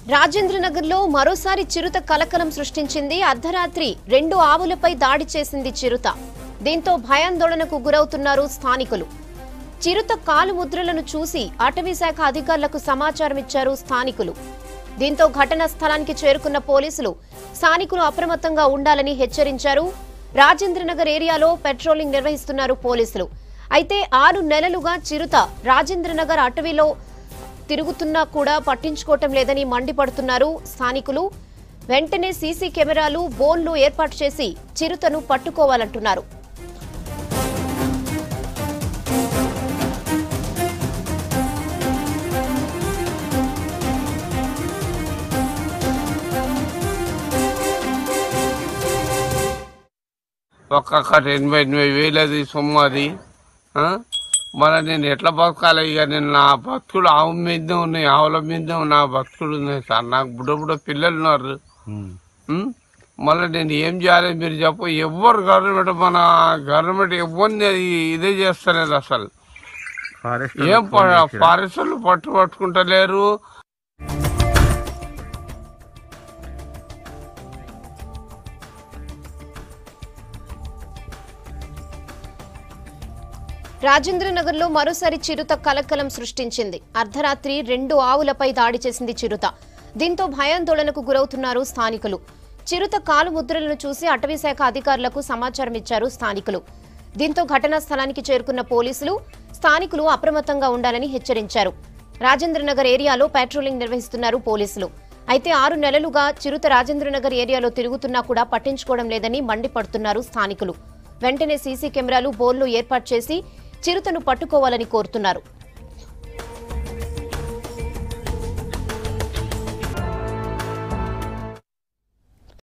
రాజేంద్రనగర్లో మరోసారి చిరుత కలకలం సృష్టించింది అర్ధరాత్రి రెండు ఆవులపై దాడి చేసింది చిరుత దీంతో భయాందోళనకు గురవుతున్నారు స్థానికులు చిరుత కాలు ముద్రలను చూసి అటవీ శాఖ అధికారులకు సమాచారం ఇచ్చారు స్థానికులు దీంతో ఘటనా స్థలానికి చేరుకున్న పోలీసులు స్థానికులు అప్రమత్తంగా ఉండాలని హెచ్చరించారు రాజేంద్రనగర్ ఏరియాలో పెట్రోలింగ్ నిర్వహిస్తున్నారు పోలీసులు అయితే ఆరు నెలలుగా చిరుత రాజేంద్రనగర్ అటవీలో తిరుగుతున్నా కూడా పట్టించుకోవటం లేదని మండిపడుతున్నారు స్థానికులు వెంటనే సీసీ కెమెరాలు బోన్లు ఏర్పాటు చేసి చిరుతను పట్టుకోవాలంటున్నారు ఒక్కొక్కటి ఎనభై ఎనభై వేలు అది సొమ్ము అది ఆ? మరి నేను ఎట్లా బతకాలి ఇక నేను నా బతుకులు ఆవు మీదే ఉన్నాయి ఆవుల మీదే నా బతుకులు ఉన్నాయి సార్ నాకు బుడ్డ బుడ్డ పిల్లలు ఉన్నారు ఉం? మళ్ళీ నేను ఏం చేయాలి మీరు చెప్పు ఎవ్వరు గవర్నమెంట్ మన గవర్నమెంట్ ఎవరిని అది ఇదే చేస్తలేదు అసలు ఫారెస్ట్ ఏం ఫారెస్టులు పట్టు పట్టుకుంటలేరు రాజేంద్రనగర్లో మరోసారి చిరుత కలకలం సృష్టించింది అర్ధరాత్రి రెండు ఆవులపై దాడి చేసింది చిరుత దీంతో భయాందోళనకు గురవుతున్నారు స్థానికులు చిరుత కాలు ముద్రలను చూసి అటవీ శాఖ అధికారులకు సమాచారం ఇచ్చారు స్థానికులు దీంతో ఘటనా స్థలానికి చేరుకున్న పోలీసులు స్థానికులు అప్రమత్తంగా ఉండాలని హెచ్చరించారు రాజేంద్రనగర్ ఏరియాలో పెట్రోలింగ్ నిర్వహిస్తున్నారు పోలీసులు అయితే ఆరు నెలలుగా చిరుత రాజేంద్రనగర్ ఏరియాలో తిరుగుతున్నా కూడా పట్టించుకోవడం లేదని మండిపడుతున్నారు స్థానికులు వెంటనే సీసీ కెమెరాలు బోర్లు ఏర్పాటు చేసి చిరుతను పట్టుకోవాలని కోరుతున్నారు